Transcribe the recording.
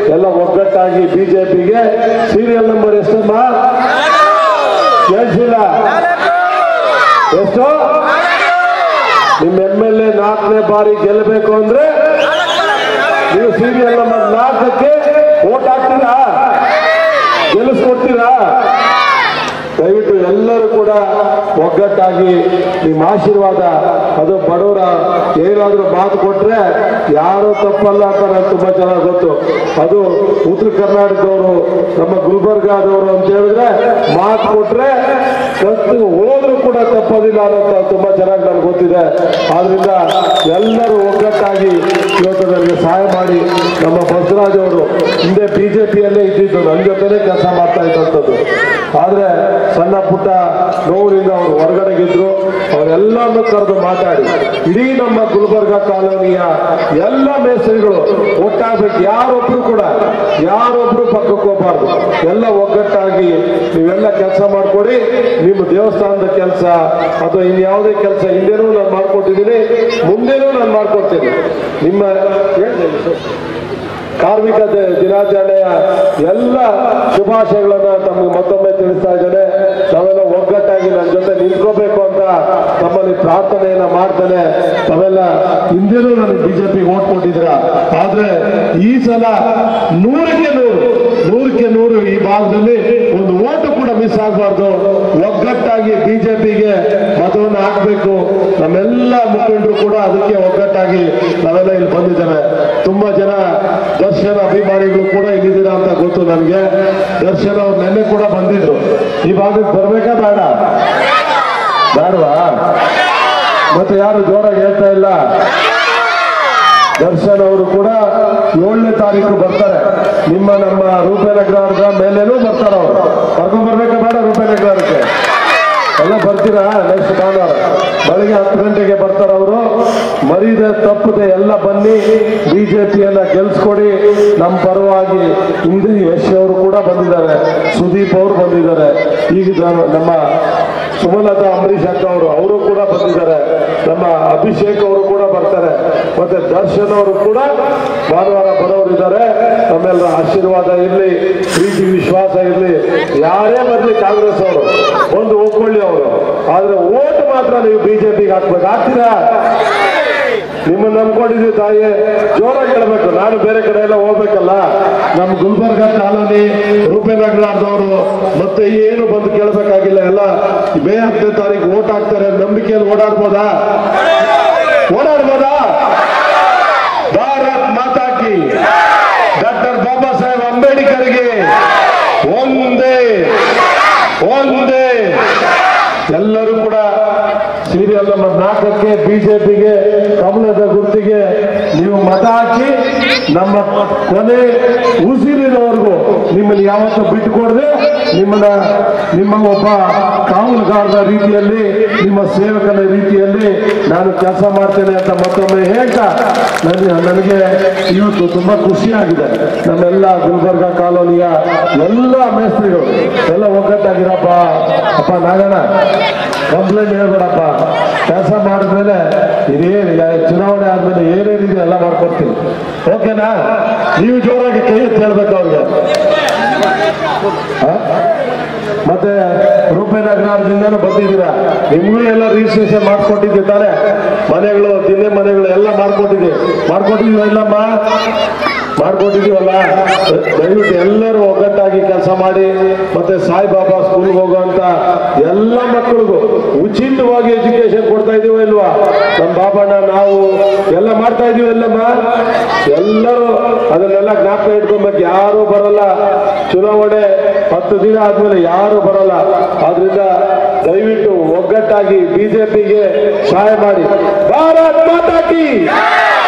ಎಲ್ಲ ಒಗ್ಗಟ್ಟಾಗಿ ಬಿಜೆಪಿಗೆ ಸೀರಿಯಲ್ ನಂಬರ್ ಎಷ್ಟಮ್ಮ ಕೇಳಿಸಿಲ್ಲ ಎಷ್ಟು ನಿಮ್ಮ ಎಮ್ ಎಲ್ ಎ ನಾಲ್ಕನೇ ಬಾರಿ ಗೆಲ್ಲಬೇಕು ಅಂದ್ರೆ ನೀವು ಸೀರಿಯಲ್ ನಂಬರ್ ನಾಲ್ಕಕ್ಕೆ ಓಟ್ ಹಾಕ್ತೀರಾ ಗೆಲ್ಲಿಸ್ಕೊಡ್ತೀರಾ ದಯವಿಟ್ಟು ಎಲ್ಲರೂ ಕೂಡ ಒಗ್ಗಟ್ಟಾಗಿ ನಿಮ್ಮ ಆಶೀರ್ವಾದ ಅದು ಬಡವರ ಏನಾದರೂ ಮಾತು ಕೊಟ್ರೆ ಯಾರು ತಪ್ಪಲ್ಲ ಅಂತ ನನಗೆ ತುಂಬಾ ಚೆನ್ನಾಗಿ ಗೊತ್ತು ಅದು ಉತ್ತರ ಕರ್ನಾಟಕದವರು ನಮ್ಮ ಗುಲ್ಬರ್ಗಾದವರು ಅಂತ ಹೇಳಿದ್ರೆ ಮಾತು ಕೊಟ್ರೆ ಕತ್ತು ಹೋದ್ರೂ ಕೂಡ ತಪ್ಪೋದಿಲ್ಲ ಅನ್ನೋದು ತುಂಬಾ ಚೆನ್ನಾಗಿ ನನಗೆ ಗೊತ್ತಿದೆ ಆದ್ರಿಂದ ಎಲ್ಲರೂ ಒಗ್ಗಟ್ಟಾಗಿ ಇವತ್ತು ನನಗೆ ಸಹಾಯ ಮಾಡಿ ನಮ್ಮ ಬಸವರಾಜ್ ಅವರು ಹಿಂದೆ ಬಿಜೆಪಿಯಲ್ಲೇ ಇದ್ದಿದ್ದು ನನ್ನ ಜೊತೆನೇ ಕೆಲಸ ಮಾಡ್ತಾ ಇದ್ದಂಥದ್ದು ಆದ್ರೆ ಸಣ್ಣ ಪುಟ್ಟ ನೋವಿನಿಂದ ಅವರು ಹೊರಗಡೆಗಿದ್ರು ಅವರೆಲ್ಲರನ್ನು ಕರೆದು ಮಾತಾಡಿ ಇಡೀ ನಮ್ಮ ಗುಲ್ಬರ್ಗ ಕಾಲೋನಿಯ ಎಲ್ಲ ಮೇಸ್ತ್ರಿಗಳು ಒಟ್ಟಾಗಬೇಕು ಯಾರೊಬ್ರು ಕೂಡ ಯಾರೊಬ್ರು ಪಕ್ಕಕ್ಕೆ ಹೋಗ್ಬಾರ್ದು ಎಲ್ಲ ಒಗ್ಗಟ್ಟಾಗಿ ನೀವೆಲ್ಲ ಕೆಲಸ ಮಾಡ್ಕೊಡಿ ನಿಮ್ಮ ದೇವಸ್ಥಾನದ ಕೆಲಸ ಅಥವಾ ಇನ್ಯಾವುದೇ ಕೆಲಸ ಹಿಂದೆನೂ ನಾನು ಮಾಡ್ಕೊಟ್ಟಿದ್ದೀನಿ ಮುಂದೆನೂ ನಾನು ಮಾಡ್ಕೊಡ್ತೀನಿ ನಿಮ್ಮ ಹೇಳ್ದೆ ಕಾರ್ಮಿಕ ದಿ- ದಿನಾಚರಣೆಯ ಎಲ್ಲ ಶುಭಾಶಯಗಳನ್ನ ತಮಗೆ ಮತ್ತೊಮ್ಮೆ ತಿಳಿಸ್ತಾ ಇದ್ದೇನೆ ನಾವೆಲ್ಲ ಒಗ್ಗಟ್ಟಾಗಿ ನನ್ನ ಜೊತೆ ನಿಂತ್ಕೋಬೇಕು ಅಂತ ತಮ್ಮಲ್ಲಿ ಪ್ರಾರ್ಥನೆಯನ್ನ ಮಾಡ್ತಾನೆ ತಾವೆಲ್ಲ ಹಿಂದೆನೂ ನನಗೆ ಬಿಜೆಪಿ ಓಟ್ ಕೊಟ್ಟಿದ್ರ ಆದ್ರೆ ಈ ಸಲ ನೂರಕ್ಕೆ ನೂರು ನೂರಕ್ಕೆ ನೂರು ಈ ಭಾಗದಲ್ಲಿ ಒಂದು ಓಟು ಕೂಡ ಮಿಸ್ ಆಗಬಾರ್ದು ಒಗ್ಗಟ್ಟಾಗಿ ಬಿಜೆಪಿಗೆ ಮತವನ್ನು ಹಾಕಬೇಕು ನಮ್ಮೆಲ್ಲ ಮುಖಂಡರು ಕೂಡ ಅದಕ್ಕೆ ಒಗ್ಗಟ್ಟಾಗಿ ನಾವೆಲ್ಲ ಇಲ್ಲಿ ಬಂದಿದ್ದೇವೆ ತುಂಬಾ ಜನ ದರ್ಶನ ಅಭಿಮಾನಿಗಳು ಕೂಡ ಇಲ್ಲಿದ್ದೀರಾ ಅಂತ ಗೊತ್ತು ನನಗೆ ದರ್ಶನ್ ಅವ್ರು ನೆನ್ನೆ ಕೂಡ ಬಂದಿದ್ರು ಈ ಭಾಗಕ್ಕೆ ಬರ್ಬೇಕಾ ಬೇಡ ಬೇಡವಾ ಮತ್ತೆ ಯಾರು ಜೋರಾಗಿ ಹೇಳ್ತಾ ಇಲ್ಲ ದರ್ಶನ್ ಅವರು ಕೂಡ ಏಳನೇ ತಾರೀಕು ಬರ್ತಾರೆ ನಿಮ್ಮ ನಮ್ಮ ರೂಪನಗರದ ಮೇಲೇನೂ ಬರ್ತಾರೆ ಅವರು ಕರ್ಕೊಂಡ್ ಬರ್ಬೇಕಾ ಬೇಡ ರೂಪನಗರಕ್ಕೆ ಎಲ್ಲ ಬರ್ತೀರಾ ನೆಕ್ಸ್ಟ್ ಭಾನುವಾರ ಬೆಳಿಗ್ಗೆ ಹತ್ತು ಗಂಟೆಗೆ ಬರ್ತಾರೆ ಅವರು ಮರಿದೆ ತಪ್ಪದೆ ಎಲ್ಲ ಬನ್ನಿ ಬಿಜೆಪಿಯನ್ನ ಗೆಲ್ಸ್ಕೊಡಿ ನಮ್ಮ ಪರವಾಗಿ ಹಿಂದೆ ಯಶ್ ಅವರು ಕೂಡ ಬಂದಿದ್ದಾರೆ ಸುದೀಪ್ ಅವರು ಬಂದಿದ್ದಾರೆ ಈಗ ಜನ- ನಮ್ಮ ಸುಮಲತಾ ಅಂಬರೀಶ್ ಅಕ್ಕ ಅವರು ಅವರು ಕೂಡ ಬಂದಿದ್ದಾರೆ ನಮ್ಮ ಅಭಿಷೇಕ್ ಅವರು ಕೂಡ ಬರ್ತಾರೆ ಮತ್ತೆ ದರ್ಶನ್ ಅವರು ಕೂಡ ಭಾನುವಾರ ಬರೋರಿದ್ದಾರೆ ನಮ್ಮೆಲ್ಲರ ಆಶೀರ್ವಾದ ಇರಲಿ ಪ್ರೀತಿ ವಿಶ್ವಾಸ ಇರಲಿ ಯಾರೇ ಬರಲಿ ಕಾಂಗ್ರೆಸ್ ಅವರು ಒಂದು ಒಪ್ಕೊಳ್ಳಿ ಅವರು ಆದ್ರೆ ಓಟ್ ಮಾತ್ರ ನೀವು ಬಿಜೆಪಿಗೆ ಹಾಕ್ಬೇಕು ಹಾಕ್ತೀರಾ ನಿಮ್ಮನ್ನ ನಂಬ್ಕೊಂಡಿದ್ವಿ ತಾಯಿ ಜೋರಾಗಿ ಹೇಳ್ಬೇಕು ನಾನು ಬೇರೆ ಕಡೆ ಎಲ್ಲ ಹೋಗ್ಬೇಕಲ್ಲ ನಮ್ಮ ಗುಲ್ಬರ್ಗ ಕಾಲೋನಿ ರೂಪೇನಗರದವರು ಮತ್ತೆ ಏನು ಬಂದು ಕೇಳಬೇಕಾಗಿಲ್ಲ ಎಲ್ಲ ಮೇ ಹತ್ತನೇ ತಾರೀಕು ಓಟ್ ಹಾಕ್ತಾರೆ ನಂಬಿಕೆಯಲ್ಲಿ ಓಡಾಡ್ಬೋದಾ ಓಡಾಡ್ಬೋದಾ ಭಾರತ್ ಮಾತಾ ಕಿ ಡಾಕ್ಟರ್ ಬಾಬಾ ಸಾಹೇಬ್ ಅಂಬೇಡ್ಕರ್ಗೆ ಒಂದೇ ಒಂದೇ ಎಲ್ಲರೂ ಕೂಡ ಸೀರಿಯಲ್ ನಂಬರ್ ನಾಲ್ಕಕ್ಕೆ ಬಿಜೆಪಿಗೆ ಕಮಲದ ಗುರುತಿಗೆ ನೀವು ಮತ ಹಾಕಿ ನಮ್ಮ ಕೊನೆ ಉಸಿರಿನವರೆಗೂ ನಿಮ್ಮನ್ನು ಯಾವತ್ತೂ ಬಿಟ್ಟುಕೊಡದೆ ನಿಮ್ಮನ್ನ ನಿಮ್ಮ ಒಬ್ಬ ಕಾವಲುಗಾರರ ರೀತಿಯಲ್ಲಿ ನಿಮ್ಮ ಸೇವಕನ ರೀತಿಯಲ್ಲಿ ನಾನು ಕೆಲಸ ಮಾಡ್ತೇನೆ ಅಂತ ಮತ್ತೊಮ್ಮೆ ಹೇಳ್ತಾ ನನಗೆ ನನಗೆ ಇವತ್ತು ತುಂಬಾ ಖುಷಿಯಾಗಿದೆ ನಮ್ಮೆಲ್ಲ ಗುಲ್ಬರ್ಗ ಕಾಲೋನಿಯ ಎಲ್ಲ ಮೇಸ್ತ್ರಿಗಳು ಎಲ್ಲ ಒಗ್ಗಟ್ಟಾಗಿರಪ್ಪ ಅಪ್ಪ ನಾಗಣ್ಣ ಕಂಪ್ಲೇಂಟ್ ಹೇಳ್ಬೇಡಪ್ಪ ಕೆಲಸ ಮಾಡಿದ್ಮೇಲೆ ಇದೇನು ಚುನಾವಣೆ ಆದ್ಮೇಲೆ ಏನೇನಿದೆ ಎಲ್ಲ ಮಾಡ್ಕೊಡ್ತೀನಿ ಓಕೆನಾ ನೀವು ಜೋರಾಗಿ ಕೈ ಎತ್ತಿ ಹೇಳ್ಬೇಕು ಅವ್ರಿಗೆ ಆ? ಮತ್ತೆ ರೂಪೇನಗರದಿಂದನೂ ಬಂದಿದ್ದೀರಾ ನಿಮ್ಗೂ ಎಲ್ಲ ರಿಜಿಸ್ಟ್ರೇಷನ್ ಮಾಡ್ಕೊಟ್ಟಿದ್ದೆ ತಾನೆ ಮನೆಗಳು ದಿನೇ ಮನೆಗಳು ಎಲ್ಲ ಮಾಡ್ಕೊಟ್ಟಿದ್ದೆ ಮಾಡ್ಕೊಟ್ಟಿದ್ವಿ ಇಲ್ಲಮ್ಮ ಮಾಡ್ಕೊಟ್ಟಿದೀವಲ್ಲ ದಯವಿಟ್ಟು ಎಲ್ಲರೂ ಒಗ್ಗಟ್ಟಾಗಿ ಕೆಲಸ ಮಾಡಿ ಮತ್ತೆ ಸಾಯಿಬಾಬಾ ಸ್ಕೂಲ್ಗೆ ಹೋಗುವಂತ ಎಲ್ಲ ಮಕ್ಕಳಿಗೂ ಉಚಿತವಾಗಿ ಎಜುಕೇಶನ್ ಕೊಡ್ತಾ ಇದೀವ ಇಲ್ವಾ ನಮ್ಮ ಬಾಬಣ್ಣ ನಾವು ಎಲ್ಲ ಮಾಡ್ತಾ ಇದೀವಿ ಎಲ್ಲಮ್ಮ ಎಲ್ಲರೂ ಅದನ್ನೆಲ್ಲ ಜ್ಞಾಪಕ ಇಟ್ಕೊಬೇಕು ಯಾರು ಬರಲ್ಲ ಚುನಾವಣೆ ಹತ್ತು ದಿನ ಆದ್ಮೇಲೆ ಯಾರು ಬರಲ್ಲ ಆದ್ರಿಂದ ದಯವಿಟ್ಟು ಒಗ್ಗಟ್ಟಾಗಿ ಬಿಜೆಪಿಗೆ ಸಹಾಯ ಮಾಡಿ ಭಾರತ್ ಮಾತಾ ಕಿ